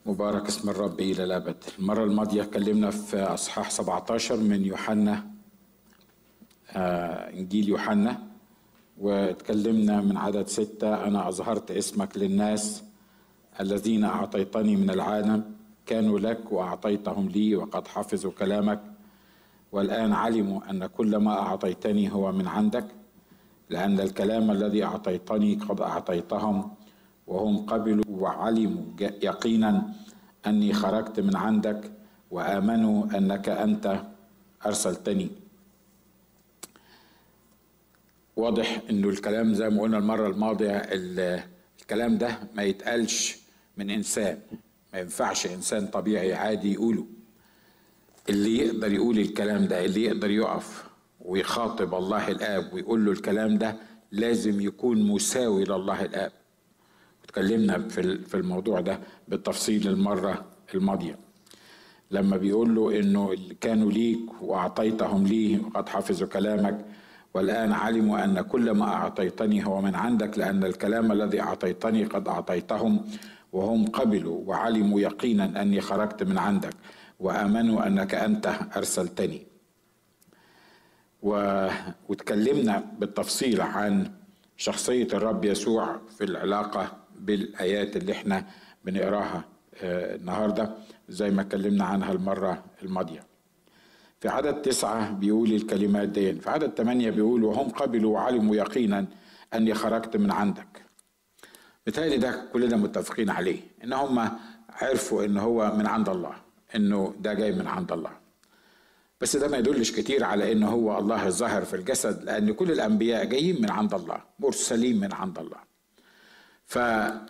مبارك اسم الرب إلى الأبد المرة الماضية اتكلمنا في أصحاح 17 من يوحنا آه إنجيل يوحنا واتكلمنا من عدد ستة أنا أظهرت اسمك للناس الذين أعطيتني من العالم كانوا لك وأعطيتهم لي وقد حفظوا كلامك والآن علموا أن كل ما أعطيتني هو من عندك لأن الكلام الذي أعطيتني قد أعطيتهم وهم قبلوا وعلموا يقينا أني خرجت من عندك وآمنوا أنك أنت أرسلتني واضح انه الكلام زي ما قلنا المره الماضيه الكلام ده ما يتقالش من انسان ما ينفعش انسان طبيعي عادي يقوله اللي يقدر يقول الكلام ده اللي يقدر يقف ويخاطب الله الاب ويقول له الكلام ده لازم يكون مساوي لله الاب اتكلمنا في الموضوع ده بالتفصيل المره الماضيه لما بيقول له انه كانوا ليك واعطيتهم لي وقد حفظوا كلامك والآن علموا أن كل ما أعطيتني هو من عندك لأن الكلام الذي أعطيتني قد أعطيتهم وهم قبلوا وعلموا يقينا أني خرجت من عندك وآمنوا أنك أنت أرسلتني و... وتكلمنا بالتفصيل عن شخصية الرب يسوع في العلاقة بالآيات اللي احنا بنقراها النهاردة زي ما اتكلمنا عنها المرة الماضية في عدد تسعة بيقول الكلمات دي في عدد ثمانية بيقول وهم قبلوا وعلموا يقينا أني خرجت من عندك بالتالي ده كلنا متفقين عليه إن هم عرفوا إن هو من عند الله إنه ده جاي من عند الله بس ده ما يدلش كتير على إن هو الله الظاهر في الجسد لأن كل الأنبياء جايين من عند الله مرسلين من عند الله ف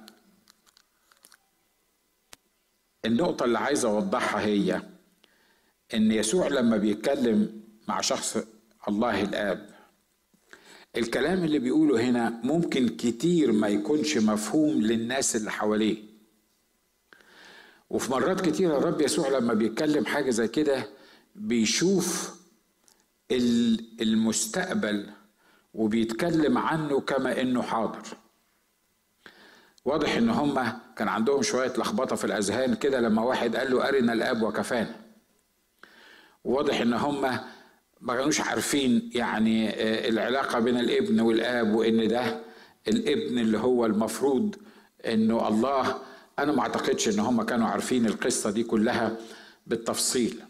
النقطة اللي عايز أوضحها هي ان يسوع لما بيتكلم مع شخص الله الاب الكلام اللي بيقوله هنا ممكن كتير ما يكونش مفهوم للناس اللي حواليه وفي مرات كتيرة الرب يسوع لما بيتكلم حاجة زي كده بيشوف المستقبل وبيتكلم عنه كما انه حاضر واضح ان هما كان عندهم شوية لخبطة في الاذهان كده لما واحد قال له ارنا الاب وكفانا واضح ان هم ما كانوش عارفين يعني العلاقة بين الابن والاب وان ده الابن اللي هو المفروض انه الله انا ما اعتقدش ان هم كانوا عارفين القصة دي كلها بالتفصيل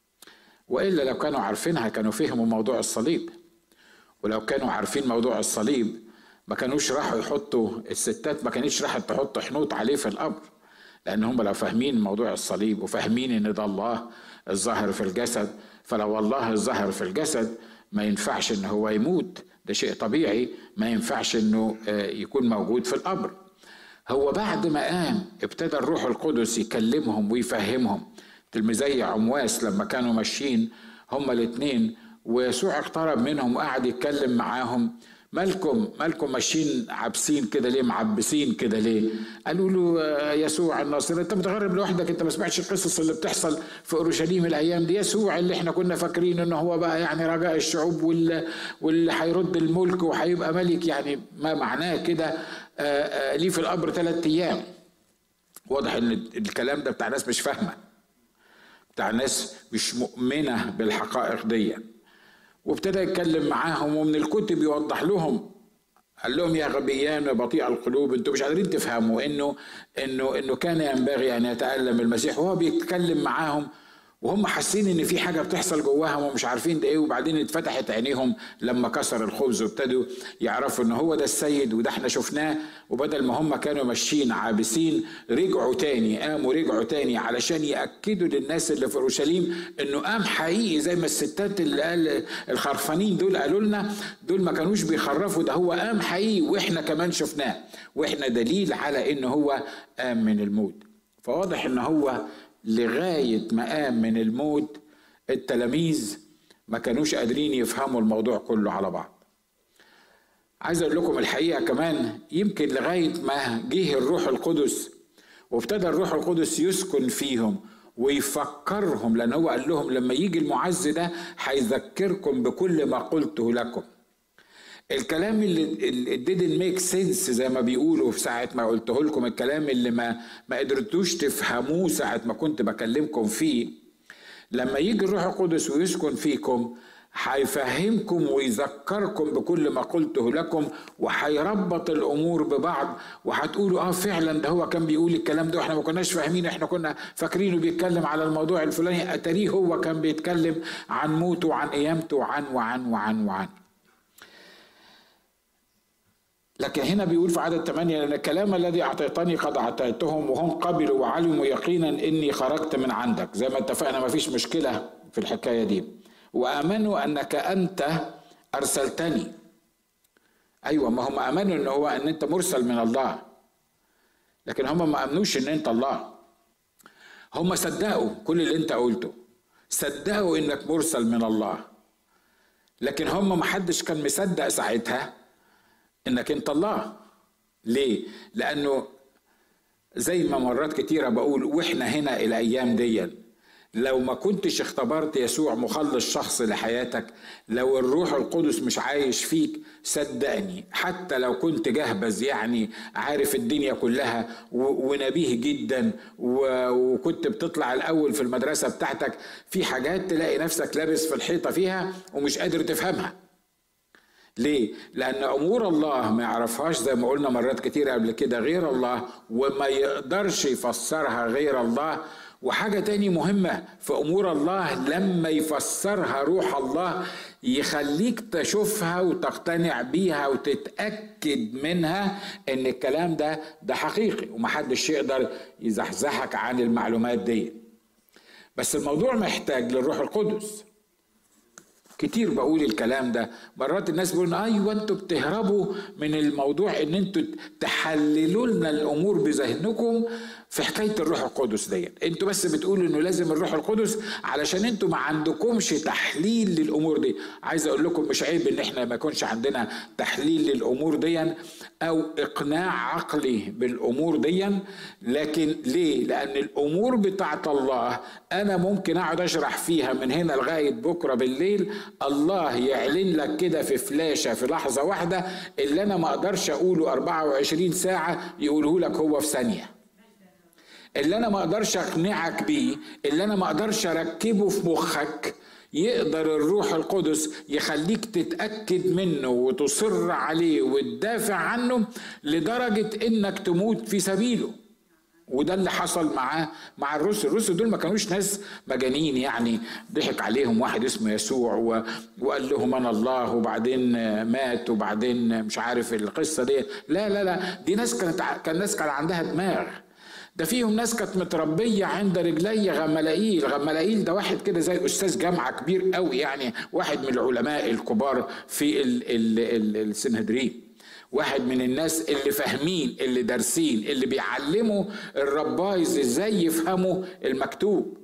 والا لو كانوا عارفينها كانوا فهموا موضوع الصليب ولو كانوا عارفين موضوع الصليب ما كانوش راحوا يحطوا الستات ما كانتش راحت تحط حنوط عليه في القبر لان هم لو فاهمين موضوع الصليب وفاهمين ان ده الله الظاهر في الجسد فلو الله الظاهر في الجسد ما ينفعش ان هو يموت ده شيء طبيعي ما ينفعش انه يكون موجود في القبر هو بعد ما قام ابتدى الروح القدس يكلمهم ويفهمهم تلميذي عمواس لما كانوا ماشيين هما الاثنين ويسوع اقترب منهم وقعد يتكلم معاهم مالكم مالكم ماشيين عابسين كده ليه معبسين كده ليه قالوا له يسوع الناصري انت متغرب لوحدك انت ما سمعتش القصص اللي بتحصل في اورشليم الايام دي يسوع اللي احنا كنا فاكرين ان هو بقى يعني رجاء الشعوب واللي واللي هيرد الملك وهيبقى ملك يعني ما معناه كده ليه في القبر ثلاث ايام واضح ان الكلام ده بتاع ناس مش فاهمه بتاع ناس مش مؤمنه بالحقائق دي وابتدى يتكلم معاهم ومن الكتب يوضح لهم قال لهم يا غبيان وبطيء القلوب انتوا مش قادرين تفهموا انه انه انه كان ينبغي ان يتالم المسيح وهو بيتكلم معاهم وهم حاسين ان في حاجه بتحصل جواهم ومش عارفين ده ايه وبعدين اتفتحت عينيهم لما كسر الخبز وابتدوا يعرفوا ان هو ده السيد وده احنا شفناه وبدل ما هم كانوا ماشيين عابسين رجعوا تاني قاموا رجعوا تاني علشان ياكدوا للناس اللي في اورشليم انه قام حقيقي زي ما الستات اللي قال الخرفانين دول قالوا لنا دول ما كانوش بيخرفوا ده هو قام حقيقي واحنا كمان شفناه واحنا دليل على ان هو قام من الموت فواضح ان هو لغاية ما قام من الموت التلاميذ ما كانوش قادرين يفهموا الموضوع كله على بعض عايز اقول لكم الحقيقة كمان يمكن لغاية ما جه الروح القدس وابتدى الروح القدس يسكن فيهم ويفكرهم لان هو قال لهم لما يجي المعز ده هيذكركم بكل ما قلته لكم الكلام اللي didn't make sense زي ما بيقولوا في ساعة ما قلته لكم الكلام اللي ما ما قدرتوش تفهموه ساعة ما كنت بكلمكم فيه لما يجي الروح القدس ويسكن فيكم هيفهمكم ويذكركم بكل ما قلته لكم وهيربط الامور ببعض وهتقولوا اه فعلا ده هو كان بيقول الكلام ده واحنا ما كناش فاهمين احنا كنا فاكرينه بيتكلم على الموضوع الفلاني اتاريه هو كان بيتكلم عن موته وعن قيامته وعن وعن وعن وعن لكن هنا بيقول في عدد ثمانية لأن الكلام الذي أعطيتني قد أعطيتهم وهم قبلوا وعلموا يقينا إني خرجت من عندك زي ما اتفقنا ما فيش مشكلة في الحكاية دي وآمنوا أنك أنت أرسلتني أيوة ما هم آمنوا إن هو أن أنت مرسل من الله لكن هم ما آمنوش إن أنت الله هم صدقوا كل اللي أنت قلته صدقوا إنك مرسل من الله لكن هم ما حدش كان مصدق ساعتها إنك أنت الله ليه؟ لأنه زي ما مرات كتيرة بقول وإحنا هنا الأيام دي لو ما كنتش اختبرت يسوع مخلص شخص لحياتك لو الروح القدس مش عايش فيك صدقني حتى لو كنت جهبذ يعني عارف الدنيا كلها ونبيه جدا وكنت بتطلع الاول في المدرسه بتاعتك في حاجات تلاقي نفسك لابس في الحيطه فيها ومش قادر تفهمها ليه؟ لأن أمور الله ما يعرفهاش زي ما قلنا مرات كتير قبل كده غير الله وما يقدرش يفسرها غير الله وحاجة تاني مهمة في أمور الله لما يفسرها روح الله يخليك تشوفها وتقتنع بيها وتتأكد منها إن الكلام ده ده حقيقي ومحدش يقدر يزحزحك عن المعلومات دي بس الموضوع محتاج للروح القدس كتير بقول الكلام ده مرات الناس بيقولون ايوه انتوا بتهربوا من الموضوع ان انتوا تحللوا لنا الامور بذهنكم في حكايه الروح القدس ديت انتوا بس بتقولوا انه لازم الروح القدس علشان انتوا ما عندكمش تحليل للامور دي عايز اقول لكم مش عيب ان احنا ما يكونش عندنا تحليل للامور دي او اقناع عقلي بالامور دي لكن ليه لان الامور بتاعت الله انا ممكن اقعد اشرح فيها من هنا لغايه بكره بالليل الله يعلن لك كده في فلاشه في لحظه واحده اللي انا ما اقدرش اقوله 24 ساعه يقوله لك هو في ثانيه اللي انا ما اقدرش اقنعك بيه اللي انا ما اقدرش اركبه في مخك يقدر الروح القدس يخليك تتاكد منه وتصر عليه وتدافع عنه لدرجه انك تموت في سبيله وده اللي حصل معاه مع الرسل الرسل دول ما كانوش ناس مجانين يعني ضحك عليهم واحد اسمه يسوع و... وقال لهم انا الله وبعدين مات وبعدين مش عارف القصه دي لا لا لا دي ناس كانت كان ناس كان عندها دماغ ده فيهم ناس كانت متربية عند رجلي غملائيل غملائيل ده واحد كده زي أستاذ جامعة كبير قوي يعني واحد من العلماء الكبار في السنهدرين واحد من الناس اللي فاهمين اللي دارسين اللي بيعلموا الربايز ازاي يفهموا المكتوب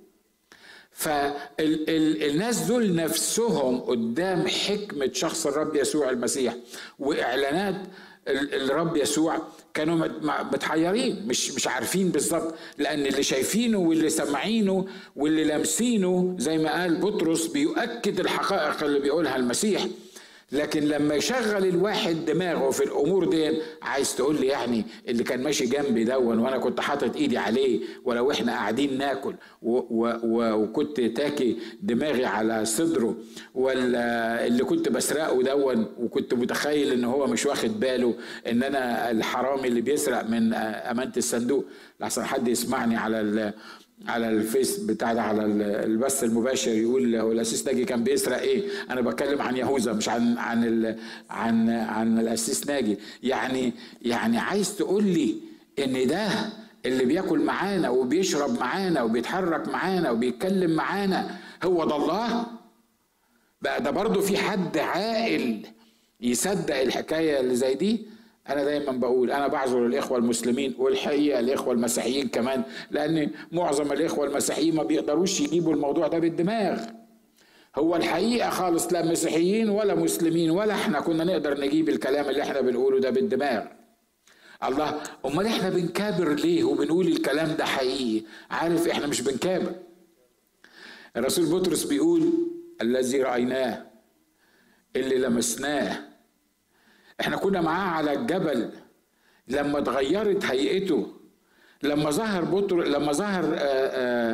فالناس دول نفسهم قدام حكمة شخص الرب يسوع المسيح وإعلانات الرب يسوع كانوا متحيرين مش مش عارفين بالظبط لان اللي شايفينه واللي سامعينه واللي لامسينه زي ما قال بطرس بيؤكد الحقائق اللي بيقولها المسيح لكن لما يشغل الواحد دماغه في الامور دي عايز تقول لي يعني اللي كان ماشي جنبي دون وانا كنت حاطط ايدي عليه ولو احنا قاعدين ناكل و و و وكنت تاكي دماغي على صدره ولا اللي كنت بسرقه دون وكنت متخيل ان هو مش واخد باله ان انا الحرامي اللي بيسرق من امانه الصندوق لحسن حد يسمعني على على الفيس بتاع ده على البث المباشر يقول هو الاسيس ناجي كان بيسرق ايه انا بتكلم عن يهوذا مش عن عن ال عن عن الاسيس ناجي يعني يعني عايز تقول لي ان ده اللي بياكل معانا وبيشرب معانا وبيتحرك معانا وبيتكلم معانا هو ده الله بقى ده برضه في حد عاقل يصدق الحكايه اللي زي دي انا دايما بقول انا بعذر الاخوه المسلمين والحقيقه الاخوه المسيحيين كمان لان معظم الاخوه المسيحيين ما بيقدروش يجيبوا الموضوع ده بالدماغ هو الحقيقه خالص لا مسيحيين ولا مسلمين ولا احنا كنا نقدر نجيب الكلام اللي احنا بنقوله ده بالدماغ الله امال احنا بنكابر ليه وبنقول الكلام ده حقيقي عارف احنا مش بنكابر الرسول بطرس بيقول الذي رايناه اللي لمسناه احنا كنا معاه على الجبل لما اتغيرت هيئته لما ظهر بطر لما ظهر آآ آآ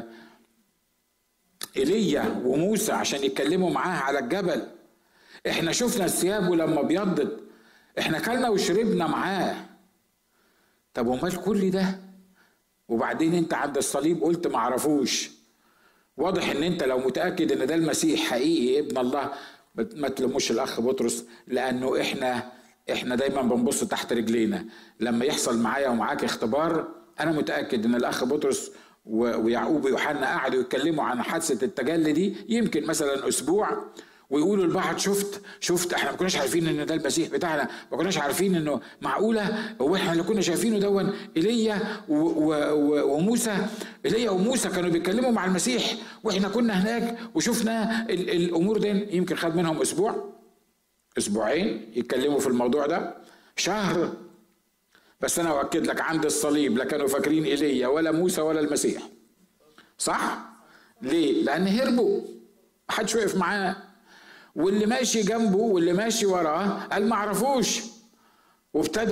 ايليا وموسى عشان يتكلموا معاه على الجبل احنا شفنا ثيابه لما ابيضت احنا كلنا وشربنا معاه طب امال كل ده وبعدين انت عند الصليب قلت ما عرفوش واضح ان انت لو متاكد ان ده المسيح حقيقي ابن الله ما تلموش الاخ بطرس لانه احنا احنا دايما بنبص تحت رجلينا لما يحصل معايا ومعاك اختبار انا متاكد ان الاخ بطرس ويعقوب ويوحنا قعدوا يتكلموا عن حادثه التجلي دي يمكن مثلا اسبوع ويقولوا البعض شفت شفت احنا ما كناش عارفين ان ده المسيح بتاعنا ما كناش عارفين انه معقوله هو احنا اللي كنا شايفينه دون ايليا وموسى ايليا وموسى كانوا بيتكلموا مع المسيح واحنا كنا هناك وشفنا الامور دي يمكن خد منهم اسبوع اسبوعين يتكلموا في الموضوع ده شهر بس انا اؤكد لك عند الصليب لا كانوا فاكرين ايليا ولا موسى ولا المسيح صح ليه لان هربوا محدش وقف معاه واللي ماشي جنبه واللي ماشي وراه قال ما عرفوش وابتدى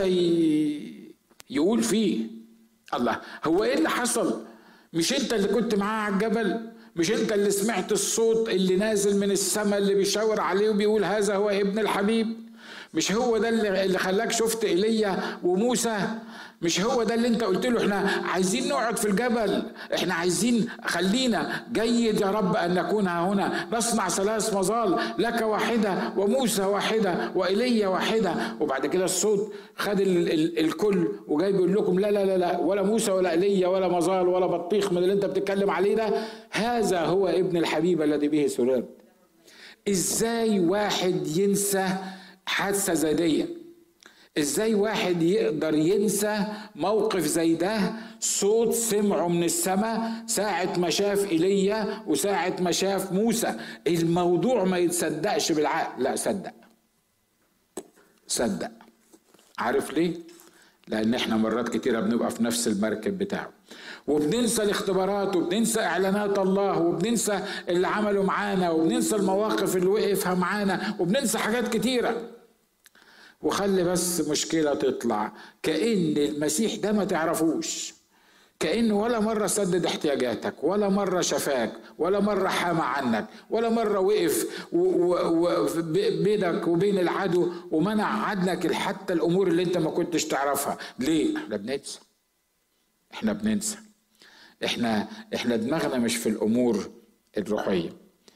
يقول فيه الله هو ايه اللي حصل مش انت اللي كنت معاه على الجبل مش انت اللي سمعت الصوت اللي نازل من السماء اللي بيشاور عليه وبيقول هذا هو ابن الحبيب مش هو ده اللي خلاك شفت ايليا وموسى مش هو ده اللي انت قلت له احنا عايزين نقعد في الجبل احنا عايزين خلينا جيد يا رب ان نكون هنا نصنع ثلاث مظال لك واحده وموسى واحده وايليا واحده وبعد كده الصوت خد ال ال الكل وجاي بيقول لكم لا لا لا لا ولا موسى ولا ايليا ولا مظال ولا بطيخ من اللي انت بتتكلم عليه ده هذا هو ابن الحبيب الذي به سررت ازاي واحد ينسى حادثه زي دي ازاي واحد يقدر ينسى موقف زي ده صوت سمعه من السماء ساعة ما شاف ايليا وساعة ما شاف موسى الموضوع ما يتصدقش بالعقل لا صدق صدق عارف ليه لان احنا مرات كتيره بنبقى في نفس المركب بتاعه وبننسى الاختبارات وبننسى اعلانات الله وبننسى اللي عمله معانا وبننسى المواقف اللي وقفها معانا وبننسى حاجات كتيره وخلي بس مشكله تطلع كان المسيح ده ما تعرفوش كانه ولا مره سدد احتياجاتك ولا مره شفاك ولا مره حامى عنك ولا مره وقف بينك وبين العدو ومنع عنك حتى الامور اللي انت ما كنتش تعرفها ليه احنا بننسى احنا بننسى احنا احنا دماغنا مش في الامور الروحيه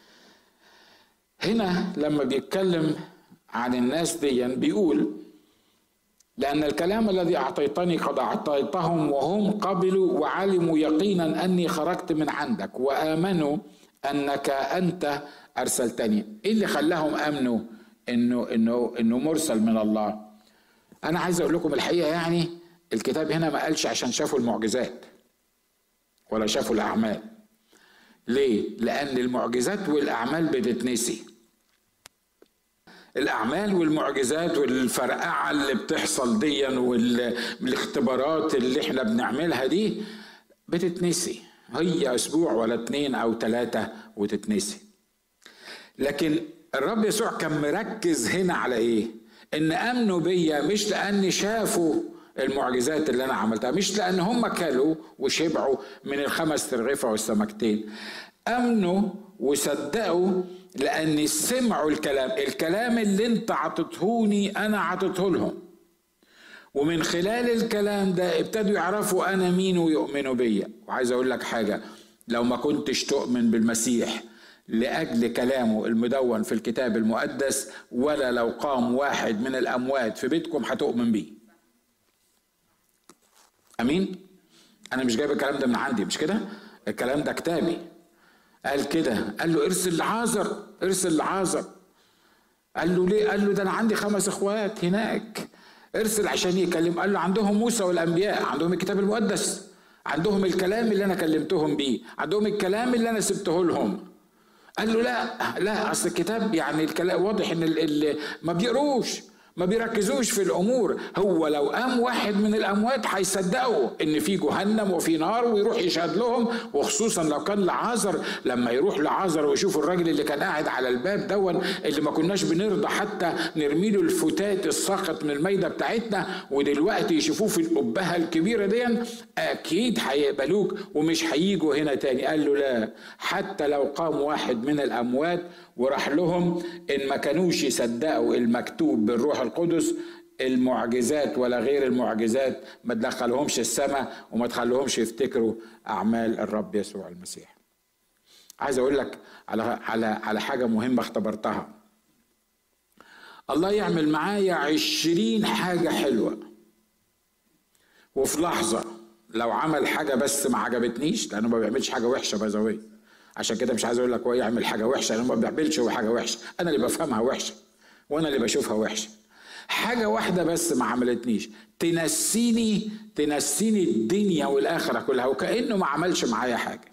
هنا لما بيتكلم عن الناس دي بيقول لأن الكلام الذي أعطيتني قد أعطيتهم وهم قبلوا وعلموا يقينا أني خرجت من عندك وآمنوا أنك أنت أرسلتني إيه اللي خلاهم آمنوا إنه إنه إنه مرسل من الله أنا عايز أقول لكم الحقيقة يعني الكتاب هنا ما قالش عشان شافوا المعجزات ولا شافوا الأعمال ليه؟ لأن المعجزات والأعمال بتتنسي الاعمال والمعجزات والفرقعه اللي بتحصل دي والاختبارات اللي احنا بنعملها دي بتتنسي هي اسبوع ولا اتنين او تلاتة وتتنسي لكن الرب يسوع كان مركز هنا على ايه ان امنوا بيا مش لان شافوا المعجزات اللي انا عملتها مش لان هم كلوا وشبعوا من الخمس ترغيفه والسمكتين امنوا وصدقوا لأن سمعوا الكلام الكلام اللي انت عطتهوني أنا عطته لهم ومن خلال الكلام ده ابتدوا يعرفوا أنا مين ويؤمنوا بيا وعايز أقول لك حاجة لو ما كنتش تؤمن بالمسيح لأجل كلامه المدون في الكتاب المقدس ولا لو قام واحد من الأموات في بيتكم هتؤمن بيه أمين أنا مش جايب الكلام ده من عندي مش كده الكلام ده كتابي قال كده قال له ارسل لعازر ارسل لعازر قال له ليه قال له ده انا عندي خمس اخوات هناك ارسل عشان يكلم قال له عندهم موسى والانبياء عندهم الكتاب المقدس عندهم الكلام اللي انا كلمتهم بيه عندهم الكلام اللي انا سبته لهم قال له لا لا اصل الكتاب يعني الكلام واضح ان اللي ما بيقروش ما بيركزوش في الامور هو لو قام واحد من الاموات هيصدقوا ان في جهنم وفي نار ويروح يشهد لهم وخصوصا لو كان لعازر لما يروح لعازر ويشوف الراجل اللي كان قاعد على الباب دون اللي ما كناش بنرضى حتى نرمي له الفتات الساقط من الميده بتاعتنا ودلوقتي يشوفوه في القبهه الكبيره دي اكيد هيقبلوك ومش هيجوا هنا تاني قال له لا حتى لو قام واحد من الاموات وراح لهم ان ما كانوش يصدقوا المكتوب بالروح القدس المعجزات ولا غير المعجزات ما تدخلهمش السماء وما تخليهمش يفتكروا اعمال الرب يسوع المسيح عايز اقول لك على على على حاجه مهمه اختبرتها الله يعمل معايا عشرين حاجة حلوة وفي لحظة لو عمل حاجة بس ما عجبتنيش لأنه ما بيعملش حاجة وحشة بزوية عشان كده مش عايز أقول لك هو يعمل حاجة وحشة لأنه ما بيعملش هو حاجة وحشة أنا اللي بفهمها وحشة وأنا اللي بشوفها وحشة حاجة واحدة بس ما عملتنيش تنسيني تنسيني الدنيا والآخرة كلها وكأنه ما عملش معايا حاجة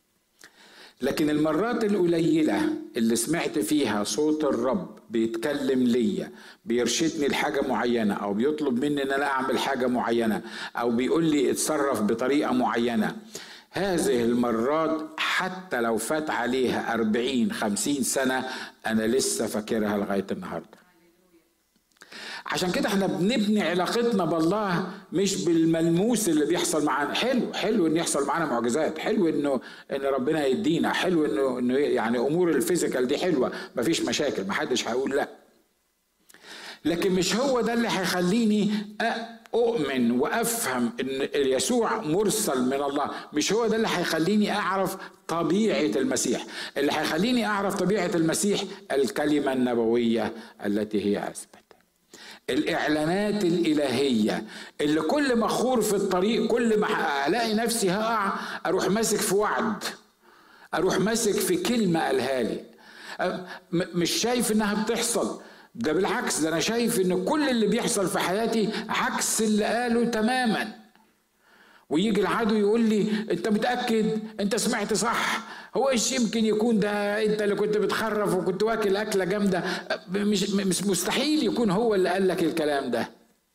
لكن المرات القليلة اللي سمعت فيها صوت الرب بيتكلم ليا بيرشدني لحاجة معينة أو بيطلب مني إن أنا أعمل حاجة معينة أو بيقول لي اتصرف بطريقة معينة هذه المرات حتى لو فات عليها أربعين خمسين سنة أنا لسه فاكرها لغاية النهاردة عشان كده احنا بنبني علاقتنا بالله مش بالملموس اللي بيحصل معانا حلو حلو ان يحصل معانا معجزات حلو انه ان ربنا يدينا حلو انه انه يعني امور الفيزيكال دي حلوه مفيش مشاكل محدش هيقول لا لكن مش هو ده اللي هيخليني اؤمن وافهم ان يسوع مرسل من الله مش هو ده اللي هيخليني اعرف طبيعه المسيح اللي هيخليني اعرف طبيعه المسيح الكلمه النبويه التي هي اثبت الاعلانات الالهيه اللي كل ما اخور في الطريق كل ما الاقي نفسي هقع اروح ماسك في وعد اروح ماسك في كلمه قالها لي مش شايف انها بتحصل ده بالعكس ده انا شايف ان كل اللي بيحصل في حياتي عكس اللي قاله تماما ويجي العدو يقول لي انت متاكد انت سمعت صح هو ايش يمكن يكون ده انت اللي كنت بتخرف وكنت واكل اكله جامده مش مش مستحيل يكون هو اللي قال لك الكلام ده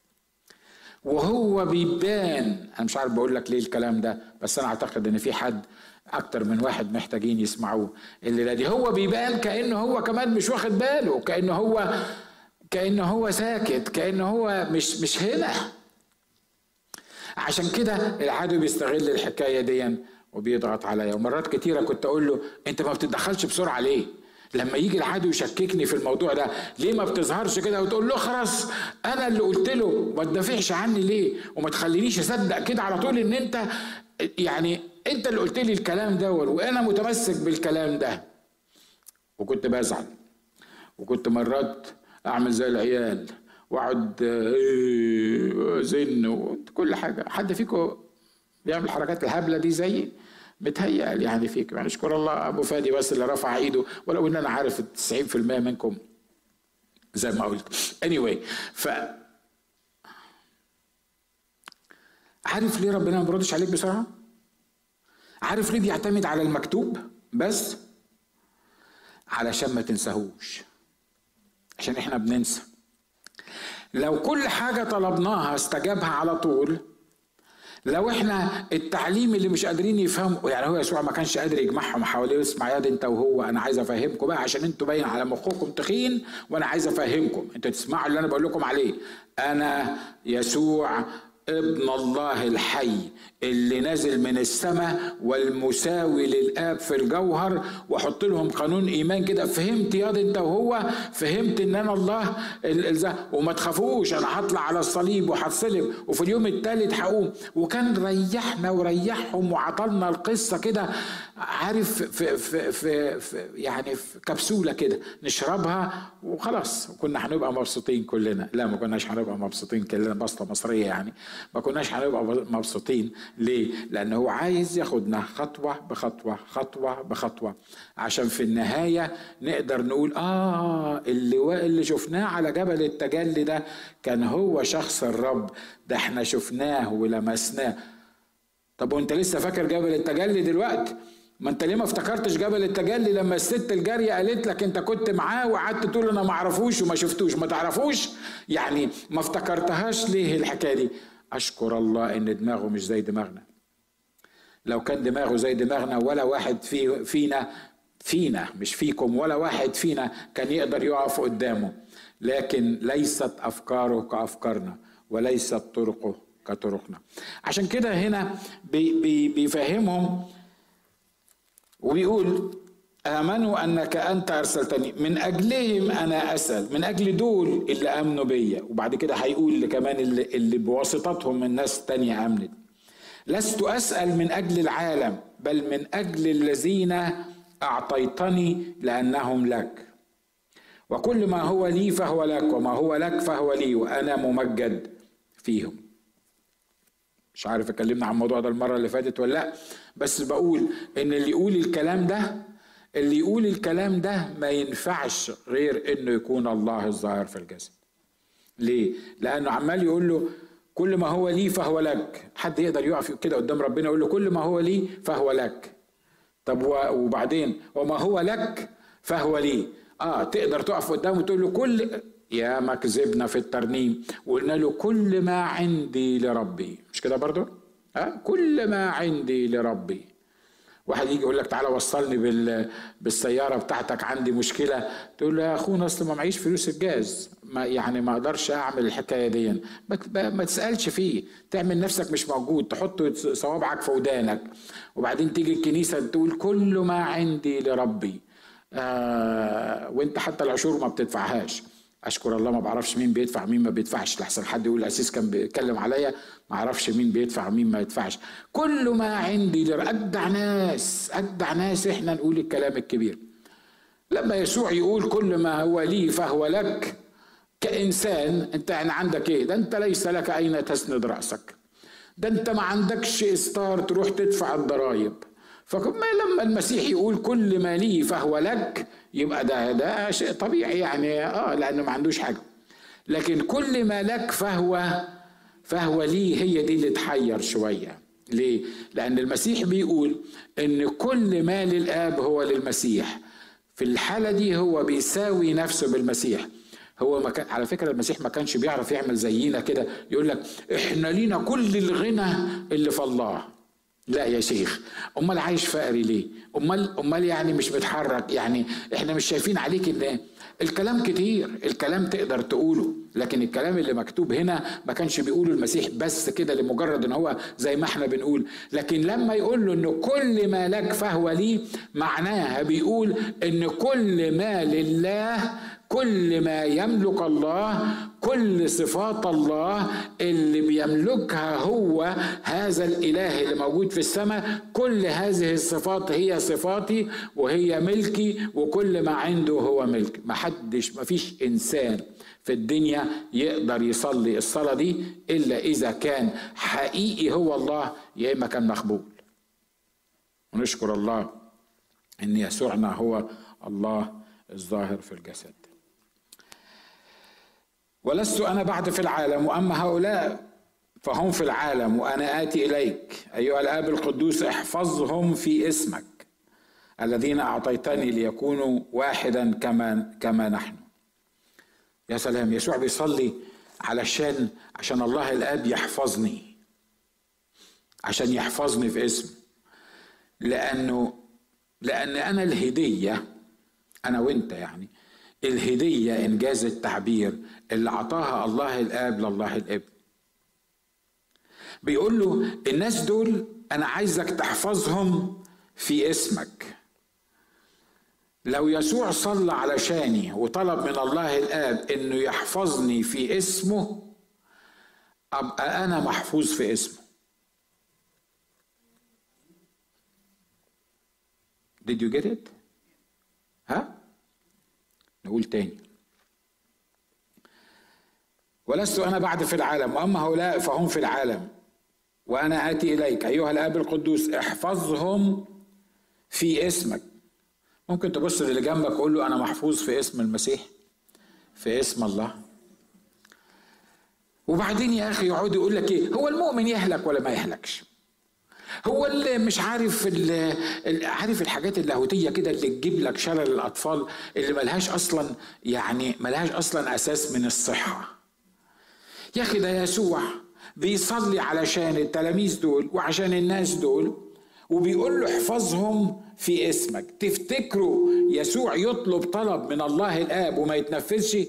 وهو بيبان انا مش عارف بقول لك ليه الكلام ده بس انا اعتقد ان في حد اكتر من واحد محتاجين يسمعوه الليله دي هو بيبان كانه هو كمان مش واخد باله كانه هو كانه هو ساكت كانه هو مش مش هنا عشان كده العدو بيستغل الحكايه دي وبيضغط عليا ومرات كتيره كنت اقول له انت ما بتتدخلش بسرعه ليه لما يجي العدو يشككني في الموضوع ده ليه ما بتظهرش كده وتقول له خلاص انا اللي قلت له ما تدافعش عني ليه وما تخلينيش اصدق كده على طول ان انت يعني انت اللي قلت لي الكلام ده وانا متمسك بالكلام ده وكنت بزعل وكنت مرات اعمل زي العيال واقعد إيه، زن وكل حاجه حد فيكم بيعمل الحركات الهبله دي زيي متهيألي يعني فيك يعني اشكر الله ابو فادي بس اللي رفع ايده ولو ان انا عارف 90% منكم زي ما قلت anyway ف عارف ليه ربنا ما بيردش عليك بسرعه عارف ليه بيعتمد على المكتوب بس علشان ما تنساهوش عشان احنا بننسى لو كل حاجه طلبناها استجابها على طول لو احنا التعليم اللي مش قادرين يفهموا يعني هو يسوع ما كانش قادر يجمعهم حواليه واسمع يا انت وهو انا عايز افهمكم بقى عشان انتوا باين على مخكم تخين وانا عايز افهمكم انتوا تسمعوا اللي انا بقول لكم عليه انا يسوع ابن الله الحي اللي نازل من السماء والمساوي للاب في الجوهر واحط لهم قانون ايمان كده فهمت يا انت وهو فهمت ان انا الله وما تخافوش انا هطلع على الصليب وهتصلب وفي اليوم الثالث هقوم وكان ريحنا وريحهم وعطلنا القصه كده عارف في, في, في, في يعني في كبسوله كده نشربها وخلاص كنا هنبقى مبسوطين كلنا لا ما كناش هنبقى مبسوطين كلنا بسطه مصريه يعني ما كناش هنبقى مبسوطين ليه؟ لأن هو عايز ياخدنا خطوة بخطوة خطوة بخطوة عشان في النهاية نقدر نقول آه اللواء اللي شفناه على جبل التجلي ده كان هو شخص الرب ده احنا شفناه ولمسناه طب وانت لسه فاكر جبل التجلي دلوقتي ما انت ليه ما افتكرتش جبل التجلي لما الست الجاريه قالت لك انت كنت معاه وقعدت تقول انا ما اعرفوش وما شفتوش ما تعرفوش يعني ما افتكرتهاش ليه الحكايه دي اشكر الله ان دماغه مش زي دماغنا لو كان دماغه زي دماغنا ولا واحد في فينا فينا مش فيكم ولا واحد فينا كان يقدر يقف قدامه لكن ليست افكاره كافكارنا وليست طرقه كطرقنا عشان كده هنا بي بي بيفهمهم وبيقول آمنوا أنك أنت أرسلتني من أجلهم أنا أسأل من أجل دول اللي آمنوا بيا وبعد كده هيقول كمان اللي, اللي بواسطتهم من ناس تانية آمنت لست أسأل من أجل العالم بل من أجل الذين أعطيتني لأنهم لك وكل ما هو لي فهو لك وما هو لك فهو لي وأنا ممجد فيهم مش عارف اتكلمنا عن الموضوع ده المرة اللي فاتت ولا لا بس بقول ان اللي يقول الكلام ده اللي يقول الكلام ده ما ينفعش غير انه يكون الله الظاهر في الجسد ليه لانه عمال يقول له كل ما هو لي فهو لك حد يقدر يقف كده قدام ربنا يقول له كل ما هو لي فهو لك طب وبعدين وما هو لك فهو لي اه تقدر تقف قدامه وتقول له كل يا ما كذبنا في الترنيم وقلنا له كل ما عندي لربي مش كده برضو ها كل ما عندي لربي واحد يجي يقول لك تعالى وصلني بال... بالسياره بتاعتك عندي مشكله تقول له يا اخونا اصل ما معيش فلوس الجاز ما يعني ما اقدرش اعمل الحكايه دي ما, ما تسالش فيه تعمل نفسك مش موجود تحط صوابعك في ودانك وبعدين تيجي الكنيسه تقول كل ما عندي لربي آه وانت حتى العشور ما بتدفعهاش اشكر الله ما بعرفش مين بيدفع مين ما بيدفعش لحسن حد يقول الاسيس كان بيتكلم عليا ما اعرفش مين بيدفع ومين ما يدفعش كل ما عندي اجدع ناس اجدع ناس احنا نقول الكلام الكبير لما يسوع يقول كل ما هو لي فهو لك كانسان انت يعني عندك ايه ده انت ليس لك اين تسند راسك ده انت ما عندكش استار تروح تدفع الضرايب فما لما المسيح يقول كل ما لي فهو لك يبقى ده ده شيء طبيعي يعني اه لانه ما عندوش حاجه لكن كل ما لك فهو فهو لي هي دي اللي تحير شويه ليه؟ لأن المسيح بيقول إن كل ما للآب هو للمسيح. في الحالة دي هو بيساوي نفسه بالمسيح. هو ما كان على فكرة المسيح ما كانش بيعرف يعمل زينا كده يقول لك إحنا لينا كل الغنى اللي في الله. لا يا شيخ امال عايش فقري ليه امال امال يعني مش بتحرك يعني احنا مش شايفين عليك ان الكلام كتير الكلام تقدر تقوله لكن الكلام اللي مكتوب هنا ما كانش بيقوله المسيح بس كده لمجرد ان هو زي ما احنا بنقول لكن لما يقول له ان كل ما لك فهو لي معناها بيقول ان كل ما لله كل ما يملك الله كل صفات الله اللي بيملكها هو هذا الاله اللي موجود في السماء كل هذه الصفات هي صفاتي وهي ملكي وكل ما عنده هو ملك ما حدش ما فيش انسان في الدنيا يقدر يصلي الصلاه دي الا اذا كان حقيقي هو الله يا اما كان مخبول ونشكر الله ان يسوعنا هو الله الظاهر في الجسد ولست انا بعد في العالم واما هؤلاء فهم في العالم وانا اتي اليك ايها الاب القدوس احفظهم في اسمك الذين اعطيتني ليكونوا واحدا كما كما نحن يا سلام يسوع بيصلي علشان عشان الله الاب يحفظني عشان يحفظني في اسم لانه لان انا الهديه انا وانت يعني الهديه انجاز التعبير اللي عطاها الله الاب لله الابن بيقول له الناس دول انا عايزك تحفظهم في اسمك لو يسوع صلى علشاني وطلب من الله الاب انه يحفظني في اسمه ابقى انا محفوظ في اسمه Did you get it؟ ها؟ نقول تاني ولست انا بعد في العالم واما هؤلاء فهم في العالم وانا اتي اليك ايها الاب القدوس احفظهم في اسمك ممكن تبص للي جنبك قول له انا محفوظ في اسم المسيح في اسم الله وبعدين يا اخي يقعد يقول لك ايه هو المؤمن يهلك ولا ما يهلكش هو اللي مش عارف اللي عارف الحاجات اللاهوتيه كده اللي تجيب لك شلل الاطفال اللي ملهاش اصلا يعني ملهاش اصلا اساس من الصحه يا اخي ده يسوع بيصلي علشان التلاميذ دول وعشان الناس دول وبيقول له احفظهم في اسمك تفتكروا يسوع يطلب طلب من الله الاب وما يتنفذش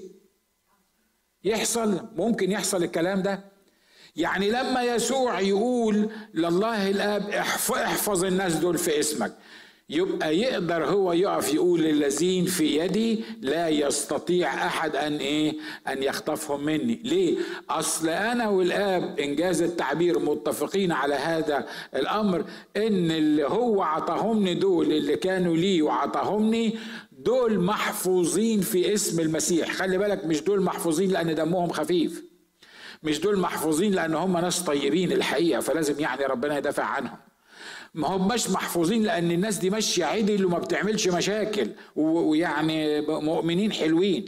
يحصل ممكن يحصل الكلام ده يعني لما يسوع يقول لله الاب احفظ الناس دول في اسمك يبقى يقدر هو يقف يقول للذين في يدي لا يستطيع احد ان ايه ان يخطفهم مني ليه اصل انا والاب انجاز التعبير متفقين على هذا الامر ان اللي هو عطاهمني دول اللي كانوا لي وعطاهمني دول محفوظين في اسم المسيح خلي بالك مش دول محفوظين لان دمهم خفيف مش دول محفوظين لان هم ناس طيبين الحقيقه فلازم يعني ربنا يدافع عنهم ما هماش محفوظين لان الناس دي ماشيه عدل وما بتعملش مشاكل ويعني مؤمنين حلوين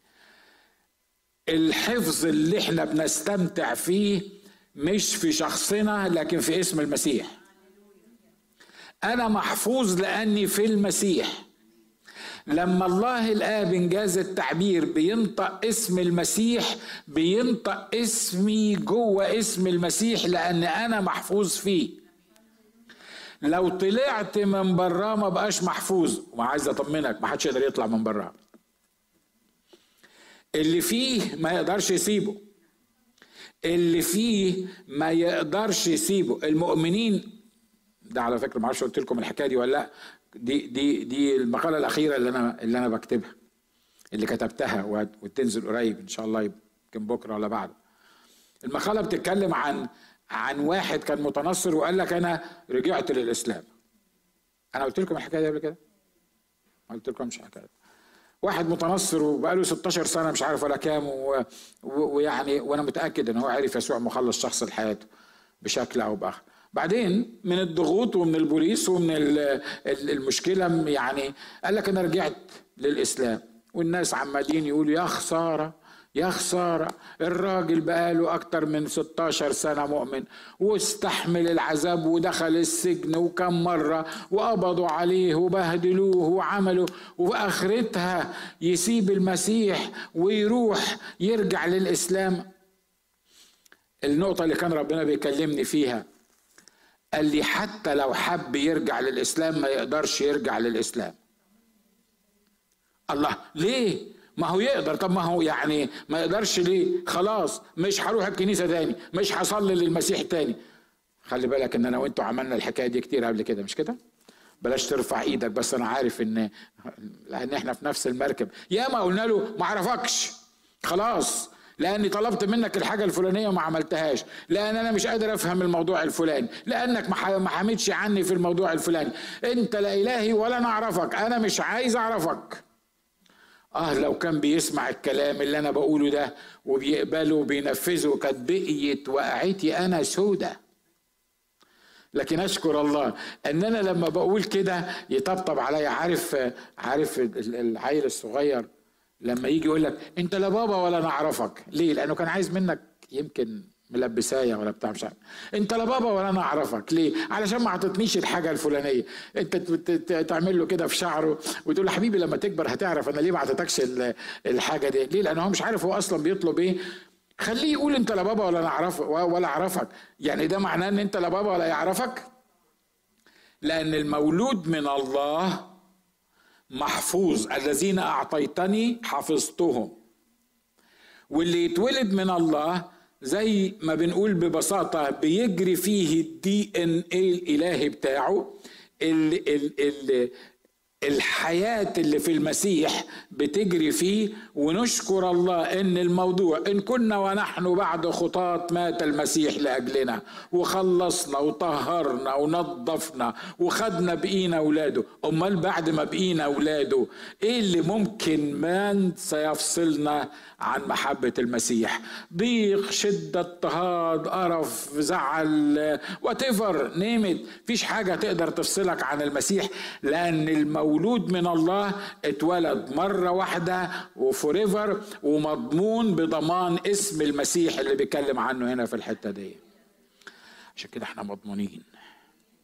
الحفظ اللي احنا بنستمتع فيه مش في شخصنا لكن في اسم المسيح انا محفوظ لاني في المسيح لما الله الاب انجاز التعبير بينطق اسم المسيح بينطق اسمي جوه اسم المسيح لان انا محفوظ فيه لو طلعت من براه ما بقاش محفوظ وعايز اطمنك ما حدش يقدر يطلع من براه اللي فيه ما يقدرش يسيبه اللي فيه ما يقدرش يسيبه المؤمنين ده على فكره ما اعرفش قلت لكم الحكايه دي ولا لا دي دي دي المقاله الاخيره اللي انا اللي انا بكتبها اللي كتبتها وتنزل قريب ان شاء الله يمكن بكره ولا بعد المقاله بتتكلم عن عن واحد كان متنصر وقال لك انا رجعت للاسلام انا قلت لكم الحكايه دي قبل كده ما قلت لكمش حكايه واحد متنصر وبقاله 16 سنه مش عارف ولا كام ويعني وانا متاكد ان هو عرف يسوع مخلص شخص لحياته بشكل او باخر بعدين من الضغوط ومن البوليس ومن المشكله يعني قال لك انا رجعت للاسلام والناس عمالين يقولوا يا خساره يا خسارة الراجل بقاله أكتر من 16 سنة مؤمن واستحمل العذاب ودخل السجن وكم مرة وقبضوا عليه وبهدلوه وعملوا وآخرتها يسيب المسيح ويروح يرجع للإسلام النقطة اللي كان ربنا بيكلمني فيها قال لي حتى لو حب يرجع للإسلام ما يقدرش يرجع للإسلام الله ليه ما هو يقدر طب ما هو يعني ما يقدرش ليه خلاص مش هروح الكنيسه تاني مش هصلي للمسيح تاني خلي بالك ان انا وانتوا عملنا الحكايه دي كتير قبل كده مش كده بلاش ترفع ايدك بس انا عارف ان لان احنا في نفس المركب يا ما قلنا له ما اعرفكش خلاص لاني طلبت منك الحاجه الفلانيه وما عملتهاش لان انا مش قادر افهم الموضوع الفلاني لانك ما حمدش عني في الموضوع الفلاني انت لا الهي ولا انا اعرفك انا مش عايز اعرفك اه لو كان بيسمع الكلام اللي انا بقوله ده وبيقبله وبينفذه كانت بقيت وقعتي انا سودة لكن اشكر الله ان انا لما بقول كده يطبطب عليا عارف عارف العيل الصغير لما يجي يقول لك انت لا بابا ولا انا اعرفك ليه لانه كان عايز منك يمكن ملبسايه ولا بتاع مش عارف انت لا بابا ولا انا اعرفك ليه علشان ما عطتنيش الحاجه الفلانيه انت تعمل له كده في شعره وتقول له حبيبي لما تكبر هتعرف انا ليه ما عطيتكش الحاجه دي ليه لان هو مش عارف هو اصلا بيطلب ايه خليه يقول انت لا بابا ولا انا اعرف ولا اعرفك يعني ده معناه ان انت لا بابا ولا يعرفك لان المولود من الله محفوظ الذين اعطيتني حفظتهم واللي يتولد من الله زي ما بنقول ببساطة بيجري فيه الدي ان ايه الالهي بتاعه ال ال ال الحياة اللي في المسيح بتجري فيه ونشكر الله ان الموضوع ان كنا ونحن بعد خطاة مات المسيح لاجلنا وخلصنا وطهرنا ونظفنا وخدنا بقينا اولاده امال بعد ما بقينا اولاده ايه اللي ممكن من سيفصلنا عن محبة المسيح ضيق شدة اضطهاد قرف زعل واتيفر نيمت فيش حاجة تقدر تفصلك عن المسيح لأن المولود من الله اتولد مرة واحدة وفوريفر ومضمون بضمان اسم المسيح اللي بيتكلم عنه هنا في الحتة دي عشان كده احنا مضمونين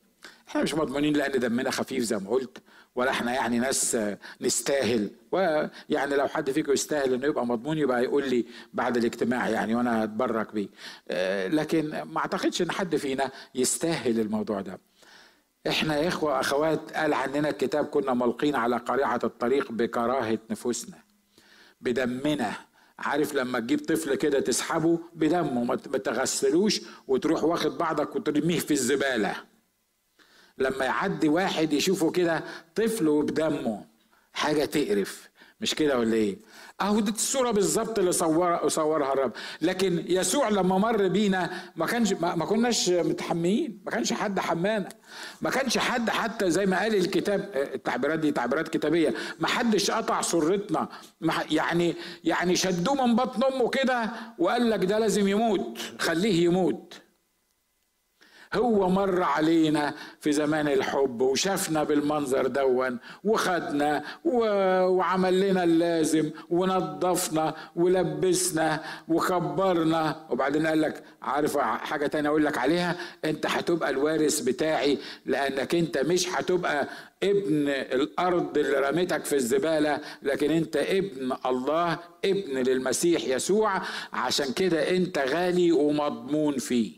احنا مش مضمونين لان دمنا خفيف زي ما قلت ولا احنا يعني ناس نستاهل ويعني لو حد فيكم يستاهل انه يبقى مضمون يبقى يقول لي بعد الاجتماع يعني وانا اتبرك بيه آه، لكن ما اعتقدش ان حد فينا يستاهل الموضوع ده احنا يا اخوه اخوات قال عننا الكتاب كنا ملقين على قريعه الطريق بكراهه نفوسنا بدمنا عارف لما تجيب طفل كده تسحبه بدمه ما تغسلوش وتروح واخد بعضك وترميه في الزباله لما يعدي واحد يشوفه كده طفل وبدمه حاجه تقرف مش كده ولا ايه اهو دي الصوره بالظبط اللي صورها صورها الرب لكن يسوع لما مر بينا ما كانش ما كناش متحميين ما كانش حد حمانا ما كانش حد حتى زي ما قال الكتاب التعبيرات دي تعبيرات كتابيه ما حدش قطع سرتنا يعني يعني شدوه من بطن امه كده وقال لك ده لازم يموت خليه يموت هو مر علينا في زمان الحب وشافنا بالمنظر دون وخدنا وعمل لنا اللازم ونظفنا ولبسنا وكبرنا وبعدين قال لك عارف حاجة تانية أقول لك عليها أنت هتبقى الوارث بتاعي لأنك أنت مش هتبقى ابن الأرض اللي رميتك في الزبالة لكن أنت ابن الله ابن للمسيح يسوع عشان كده أنت غالي ومضمون فيه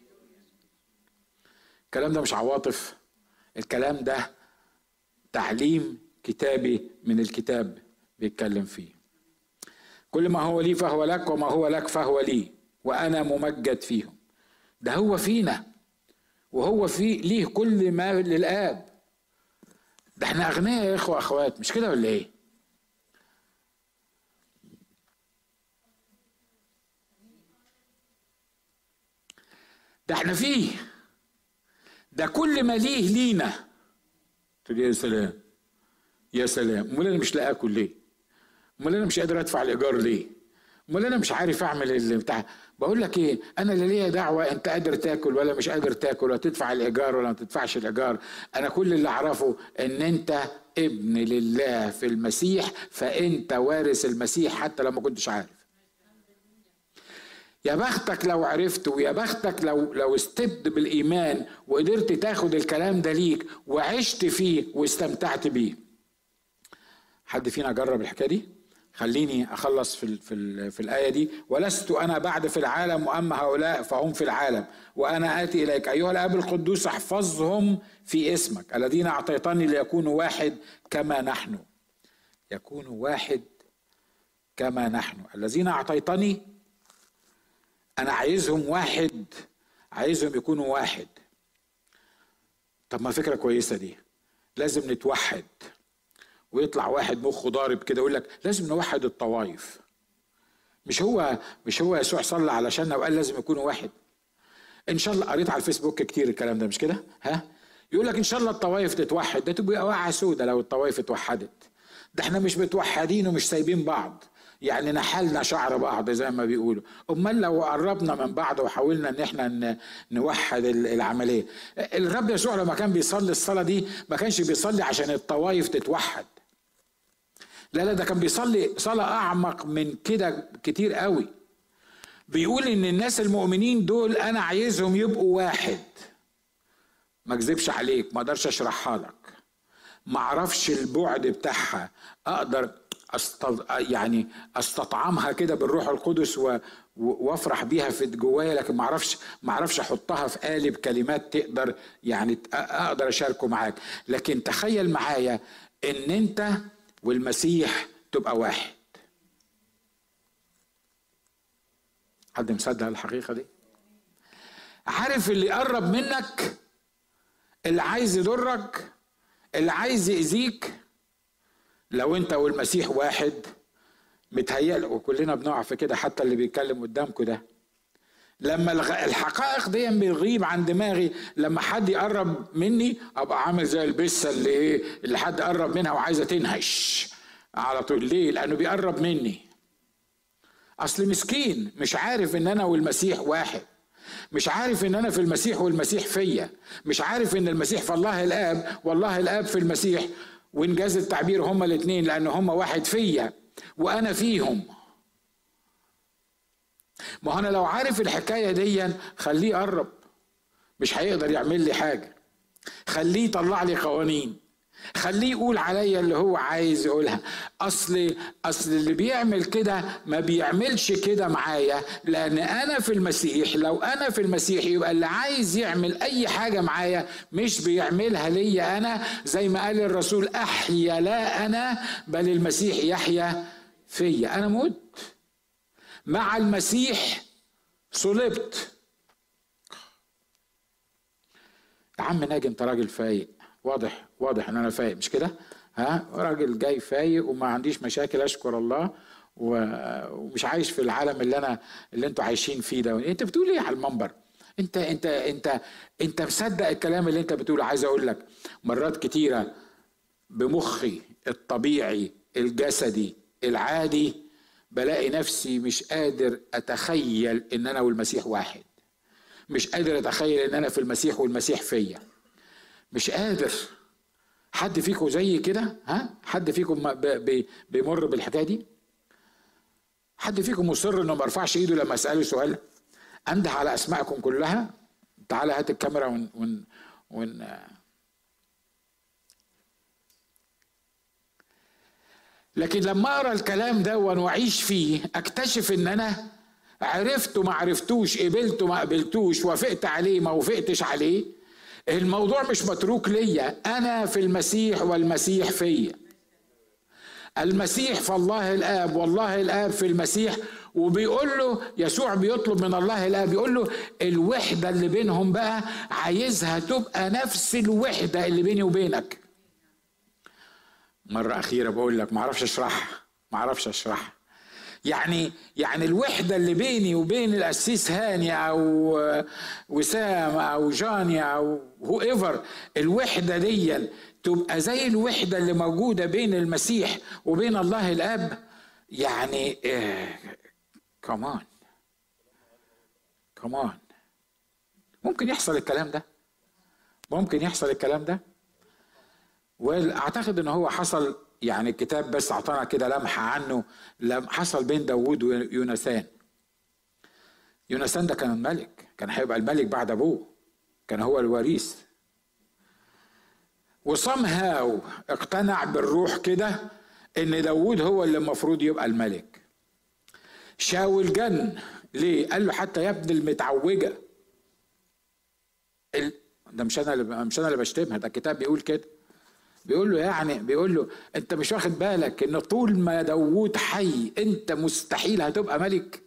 الكلام ده مش عواطف الكلام ده تعليم كتابي من الكتاب بيتكلم فيه كل ما هو لي فهو لك وما هو لك فهو لي وانا ممجد فيهم ده هو فينا وهو في ليه كل ما للاب ده احنا اغنياء يا اخوه اخوات مش كده ولا ايه ده احنا فيه ده كل ما ليه لينا تقول يا سلام يا سلام امال انا مش لاقي اكل ليه امال انا مش قادر ادفع الايجار ليه امال انا مش عارف اعمل اللي بتاع بقول لك ايه انا لا ليا دعوه انت قادر تاكل ولا مش قادر تاكل ولا تدفع الايجار ولا ما تدفعش الايجار انا كل اللي اعرفه ان انت ابن لله في المسيح فانت وارث المسيح حتى لو ما كنتش عارف يا بختك لو عرفت ويا بختك لو لو استبد بالايمان وقدرت تاخد الكلام ده ليك وعشت فيه واستمتعت بيه حد فينا جرب الحكايه دي خليني اخلص في في في الايه دي ولست انا بعد في العالم واما هؤلاء فهم في العالم وانا اتي اليك ايها الاب القدوس احفظهم في اسمك الذين اعطيتني ليكونوا واحد كما نحن يكونوا واحد كما نحن الذين اعطيتني انا عايزهم واحد عايزهم يكونوا واحد طب ما فكره كويسه دي لازم نتوحد ويطلع واحد مخه ضارب كده يقول لك لازم نوحد الطوائف مش هو مش هو يسوع صلى علشان وقال لازم يكونوا واحد ان شاء الله قريت على الفيسبوك كتير الكلام ده مش كده ها يقول لك ان شاء الله الطوائف تتوحد ده تبقى واقعه سودة لو الطوائف اتوحدت ده احنا مش متوحدين ومش سايبين بعض يعني نحلنا شعر بعض زي ما بيقولوا امال لو قربنا من بعض وحاولنا ان احنا نوحد العمليه الرب يسوع لما كان بيصلي الصلاه دي ما كانش بيصلي عشان الطوائف تتوحد لا لا ده كان بيصلي صلاه اعمق من كده كتير قوي بيقول ان الناس المؤمنين دول انا عايزهم يبقوا واحد ما اكذبش عليك ما اقدرش اشرحها لك ما اعرفش البعد بتاعها اقدر أستط... يعني استطعمها كده بالروح القدس و... وافرح بيها في جوايا لكن ما اعرفش ما اعرفش احطها في قالب كلمات تقدر يعني اقدر اشاركه معاك لكن تخيل معايا ان انت والمسيح تبقى واحد حد مصدق الحقيقه دي عارف اللي قرب منك اللي عايز يضرك اللي عايز يأذيك لو انت والمسيح واحد متهيأ وكلنا بنقع في كده حتى اللي بيتكلم قدامكم ده لما الحقائق دي بتغيب عن دماغي لما حد يقرب مني ابقى عامل زي البسه اللي ايه اللي حد قرب منها وعايزه تنهش على طول ليه لانه بيقرب مني اصل مسكين مش عارف ان انا والمسيح واحد مش عارف ان انا في المسيح والمسيح فيا مش عارف ان المسيح في الله الاب والله الاب في المسيح وانجاز التعبير هما الاثنين لان هما واحد فيا وانا فيهم ما هو انا لو عارف الحكايه دي خليه يقرب مش هيقدر يعمل لي حاجه خليه يطلع لي قوانين خليه يقول عليا اللي هو عايز يقولها اصل اصل اللي بيعمل كده ما بيعملش كده معايا لان انا في المسيح لو انا في المسيح يبقى اللي عايز يعمل اي حاجه معايا مش بيعملها ليا انا زي ما قال الرسول احيا لا انا بل المسيح يحيا فيا انا مت مع المسيح صلبت يا عم ناجي انت راجل فايق واضح واضح ان انا فايق مش كده ها راجل جاي فايق وما عنديش مشاكل اشكر الله ومش عايش في العالم اللي انا اللي انتوا عايشين فيه ده انت بتقول ايه على المنبر انت انت انت انت مصدق الكلام اللي انت بتقوله عايز اقول لك مرات كتيره بمخي الطبيعي الجسدي العادي بلاقي نفسي مش قادر اتخيل ان انا والمسيح واحد مش قادر اتخيل ان انا في المسيح والمسيح فيا مش قادر حد فيكم زي كده ها حد فيكم بيمر بالحكايه دي حد فيكم مصر انه ما يرفعش ايده لما اساله سؤال انده على اسمائكم كلها تعالى هات الكاميرا ون, ون, ون لكن لما اقرا الكلام ده واعيش فيه اكتشف ان انا عرفته ما عرفتوش قبلته ما قبلتوش وافقت عليه ما وافقتش عليه الموضوع مش متروك ليا انا في المسيح والمسيح فيا المسيح في الله الاب والله الاب في المسيح وبيقول له يسوع بيطلب من الله الاب بيقول له الوحده اللي بينهم بقى عايزها تبقى نفس الوحده اللي بيني وبينك مره اخيره بقول لك ما اعرفش اشرحها ما اعرفش اشرحها يعني يعني الوحده اللي بيني وبين القسيس هاني او وسام او جاني او هو ايفر الوحده دي تبقى زي الوحده اللي موجوده بين المسيح وبين الله الاب يعني كمان كمان ممكن يحصل الكلام ده ممكن يحصل الكلام ده واعتقد ان هو حصل يعني الكتاب بس اعطانا كده لمحه عنه لم حصل بين داوود ويونسان يونسان ده كان الملك كان هيبقى الملك بعد ابوه كان هو الوريث وصمهاو اقتنع بالروح كده ان داوود هو اللي المفروض يبقى الملك شاول جن ليه قال له حتى يا ابن المتعوجه ال... ده مش انا اللي مش انا اللي بشتمها ده الكتاب بيقول كده بيقول له يعني بيقول له انت مش واخد بالك ان طول ما داوود حي انت مستحيل هتبقى ملك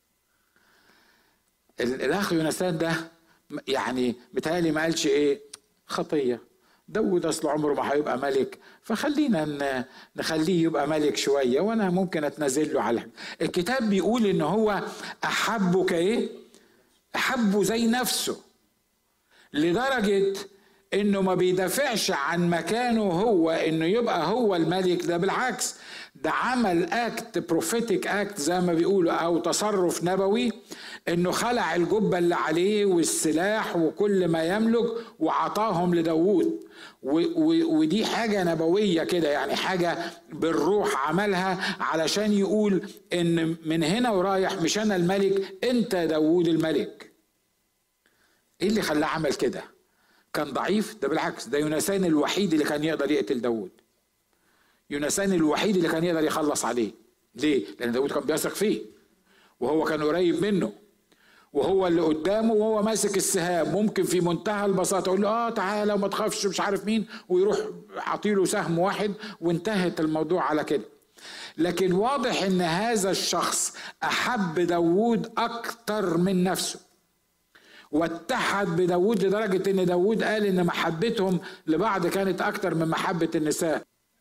الاخ يونسان ده يعني متهيألي ما قالش ايه خطيه داود اصل عمره ما هيبقى ملك فخلينا نخليه يبقى ملك شويه وانا ممكن اتنازل له على الكتاب بيقول ان هو احبه كايه احبه زي نفسه لدرجه انه ما بيدافعش عن مكانه هو انه يبقى هو الملك ده بالعكس ده عمل اكت بروفيتك اكت زي ما بيقولوا او تصرف نبوي انه خلع الجبه اللي عليه والسلاح وكل ما يملك وعطاهم لداوود ودي حاجة نبوية كده يعني حاجة بالروح عملها علشان يقول ان من هنا ورايح مش انا الملك انت داوود الملك ايه اللي خلاه عمل كده كان ضعيف ده بالعكس ده يونسان الوحيد اللي كان يقدر يقتل داوود يونسان الوحيد اللي كان يقدر يخلص عليه ليه لان داوود كان بيثق فيه وهو كان قريب منه وهو اللي قدامه وهو ماسك السهام ممكن في منتهى البساطه يقول له اه تعالى وما تخافش مش عارف مين ويروح عطيله سهم واحد وانتهت الموضوع على كده لكن واضح ان هذا الشخص احب داوود اكتر من نفسه واتحد بداود لدرجة ان داود قال ان محبتهم لبعض كانت اكتر من محبة النساء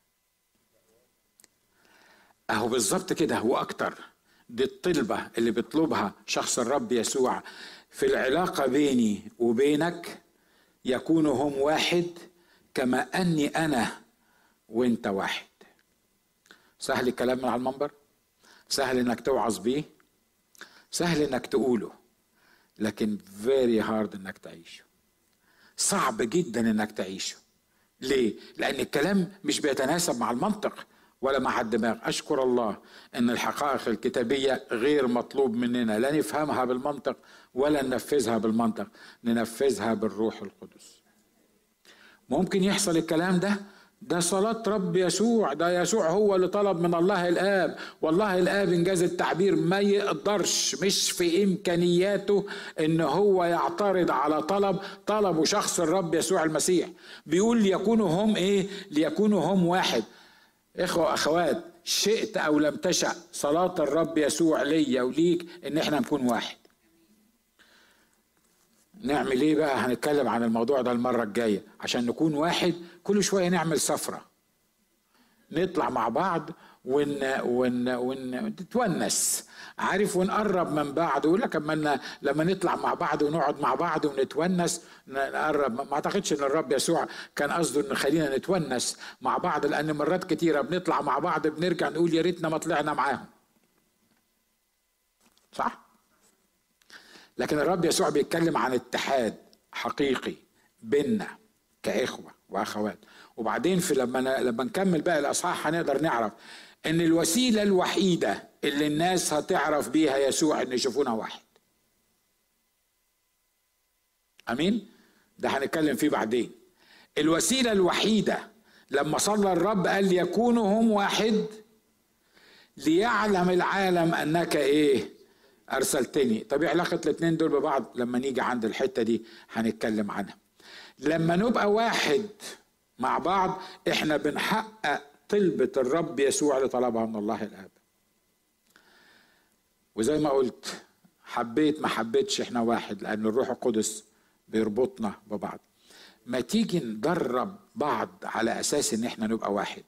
اهو بالظبط كده هو اكتر دي الطلبة اللي بيطلبها شخص الرب يسوع في العلاقة بيني وبينك يكونوا هم واحد كما اني انا وانت واحد سهل الكلام من على المنبر سهل انك توعظ بيه سهل انك تقوله لكن فيري هارد انك تعيشه صعب جدا انك تعيشه ليه لان الكلام مش بيتناسب مع المنطق ولا مع الدماغ اشكر الله ان الحقائق الكتابيه غير مطلوب مننا لا نفهمها بالمنطق ولا ننفذها بالمنطق ننفذها بالروح القدس ممكن يحصل الكلام ده ده صلاة رب يسوع ده يسوع هو اللي طلب من الله الآب والله الآب إنجاز التعبير ما يقدرش مش في إمكانياته إن هو يعترض على طلب طلبه شخص الرب يسوع المسيح بيقول ليكونوا هم إيه ليكونوا هم واحد إخوة أخوات شئت أو لم تشأ صلاة الرب يسوع ليا وليك إن إحنا نكون واحد نعمل ايه بقى هنتكلم عن الموضوع ده المرة الجاية عشان نكون واحد كل شوية نعمل سفرة نطلع مع بعض ون ون ون نتونس عارف ونقرب من بعض ويقول لك لما لما نطلع مع بعض ونقعد مع بعض ونتونس نقرب ما اعتقدش ان الرب يسوع كان قصده ان خلينا نتونس مع بعض لان مرات كتيره بنطلع مع بعض بنرجع نقول يا ريتنا ما طلعنا معاهم صح لكن الرب يسوع بيتكلم عن اتحاد حقيقي بيننا كإخوة وأخوات وبعدين في لما لما نكمل بقى الأصحاح هنقدر نعرف إن الوسيلة الوحيدة اللي الناس هتعرف بيها يسوع إن يشوفونا واحد أمين؟ ده هنتكلم فيه بعدين الوسيلة الوحيدة لما صلى الرب قال ليكونوا هم واحد ليعلم العالم أنك إيه؟ ارسلتني طب ايه علاقه الاثنين دول ببعض لما نيجي عند الحته دي هنتكلم عنها لما نبقى واحد مع بعض احنا بنحقق طلبة الرب يسوع اللي طلبها من الله الاب وزي ما قلت حبيت ما حبيتش احنا واحد لان الروح القدس بيربطنا ببعض ما تيجي ندرب بعض على اساس ان احنا نبقى واحد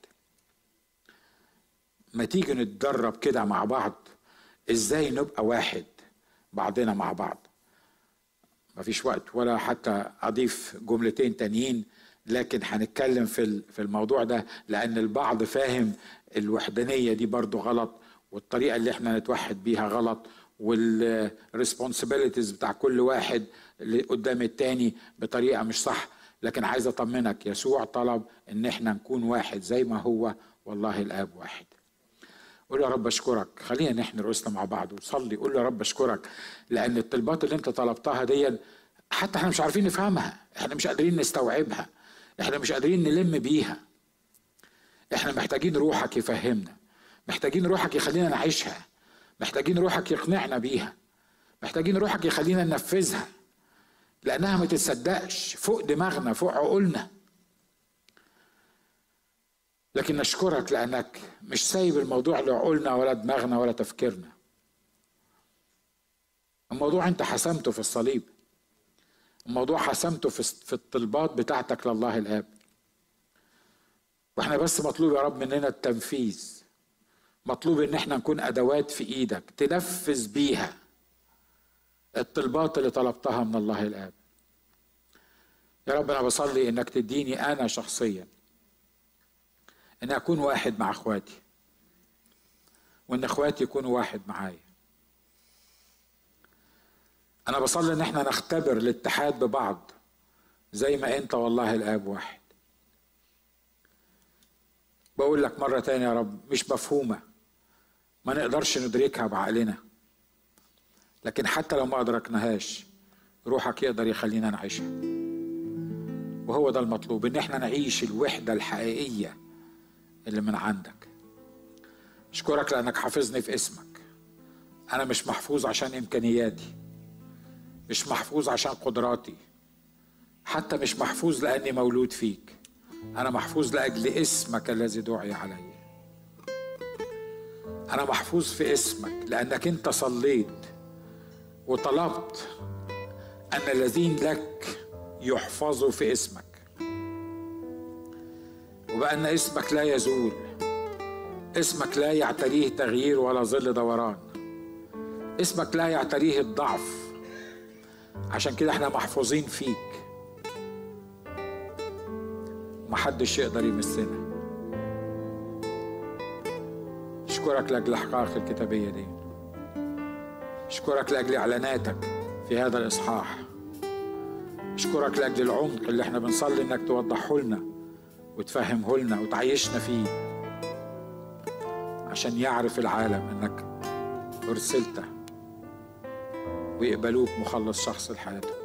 ما تيجي نتدرب كده مع بعض ازاي نبقى واحد بعضنا مع بعض مفيش وقت ولا حتى اضيف جملتين تانيين لكن هنتكلم في في الموضوع ده لان البعض فاهم الوحدانيه دي برضو غلط والطريقه اللي احنا نتوحد بيها غلط والريسبونسبيلتيز بتاع كل واحد اللي قدام التاني بطريقه مش صح لكن عايز اطمنك يسوع طلب ان احنا نكون واحد زي ما هو والله الاب واحد قول يا رب اشكرك خلينا نحن رؤوسنا مع بعض وصلي قول يا رب اشكرك لان الطلبات اللي انت طلبتها دي حتى احنا مش عارفين نفهمها احنا مش قادرين نستوعبها احنا مش قادرين نلم بيها احنا محتاجين روحك يفهمنا محتاجين روحك يخلينا نعيشها محتاجين روحك يقنعنا بيها محتاجين روحك يخلينا ننفذها لانها ما تتصدقش فوق دماغنا فوق عقولنا لكن نشكرك لأنك مش سايب الموضوع لعقولنا ولا دماغنا ولا تفكيرنا الموضوع أنت حسمته في الصليب الموضوع حسمته في الطلبات بتاعتك لله الآب واحنا بس مطلوب يا رب مننا التنفيذ مطلوب ان احنا نكون ادوات في ايدك تنفذ بيها الطلبات اللي طلبتها من الله الاب يا رب انا بصلي انك تديني انا شخصيا ان اكون واحد مع اخواتي وان اخواتي يكونوا واحد معايا انا بصلي ان احنا نختبر الاتحاد ببعض زي ما انت والله الاب واحد بقول لك مرة تانية يا رب مش مفهومة ما نقدرش ندركها بعقلنا لكن حتى لو ما أدركناهاش روحك يقدر يخلينا نعيشها وهو ده المطلوب ان احنا نعيش الوحدة الحقيقية اللي من عندك اشكرك لانك حافظني في اسمك انا مش محفوظ عشان امكانياتي مش محفوظ عشان قدراتي حتى مش محفوظ لاني مولود فيك انا محفوظ لاجل اسمك الذي دعي علي انا محفوظ في اسمك لانك انت صليت وطلبت ان الذين لك يحفظوا في اسمك وبأن اسمك لا يزول اسمك لا يعتريه تغيير ولا ظل دوران اسمك لا يعتريه الضعف عشان كده احنا محفوظين فيك محدش يقدر يمسنا اشكرك لاجل الاحقاق الكتابيه دي اشكرك لاجل اعلاناتك في هذا الاصحاح اشكرك لاجل العمق اللي احنا بنصلي انك توضحه لنا وتفهمه لنا وتعيشنا فيه عشان يعرف العالم انك ارسلته ويقبلوك مخلص شخص لحياته